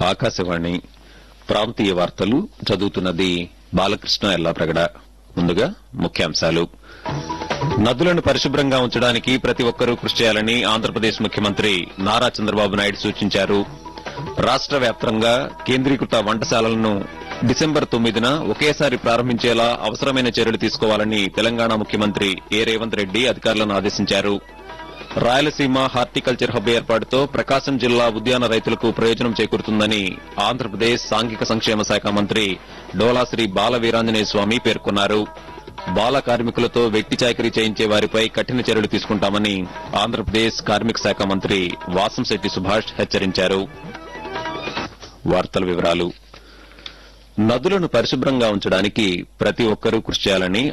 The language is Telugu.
ఆకాశవాణి ప్రాంతీయ వార్తలు చదువుతున్నది బాలకృష్ణ ఎల్లాప్రగడ ముందుగా ముఖ్యాంశాలు నదులను పరిశుభ్రంగా ఉంచడానికి ప్రతి ఒక్కరూ కృషి చేయాలని ఆంధ్రప్రదేశ్ ముఖ్యమంత్రి నారా చంద్రబాబు నాయుడు సూచించారు రాష్ట వ్యాప్తంగా కేంద్రీకృత వంటశాలలను డిసెంబర్ తొమ్మిదిన ఒకేసారి ప్రారంభించేలా అవసరమైన చర్యలు తీసుకోవాలని తెలంగాణ ముఖ్యమంత్రి ఏ రేవంత్ రెడ్డి అధికారులను ఆదేశించారు రాయలసీమ హార్టికల్చర్ హబ్ ఏర్పాటుతో ప్రకాశం జిల్లా ఉద్యాన రైతులకు ప్రయోజనం చేకూరుతుందని ఆంధ్రప్రదేశ్ సాంఘిక సంక్షేమ శాఖ మంత్రి డోలాశ్రీ బాల వీరాంజనేయ స్వామి పేర్కొన్నారు బాల కార్మికులతో వెట్టి చాకరీ చేయించే వారిపై కఠిన చర్యలు తీసుకుంటామని ఆంధ్రప్రదేశ్ కార్మిక శాఖ మంత్రి వాసంశెట్టి సుభాష్ హెచ్చరించారు వార్తల వివరాలు నదులను పరిశుభ్రంగా ఉంచడానికి ప్రతి ఒక్కరూ కృషి చేయాలని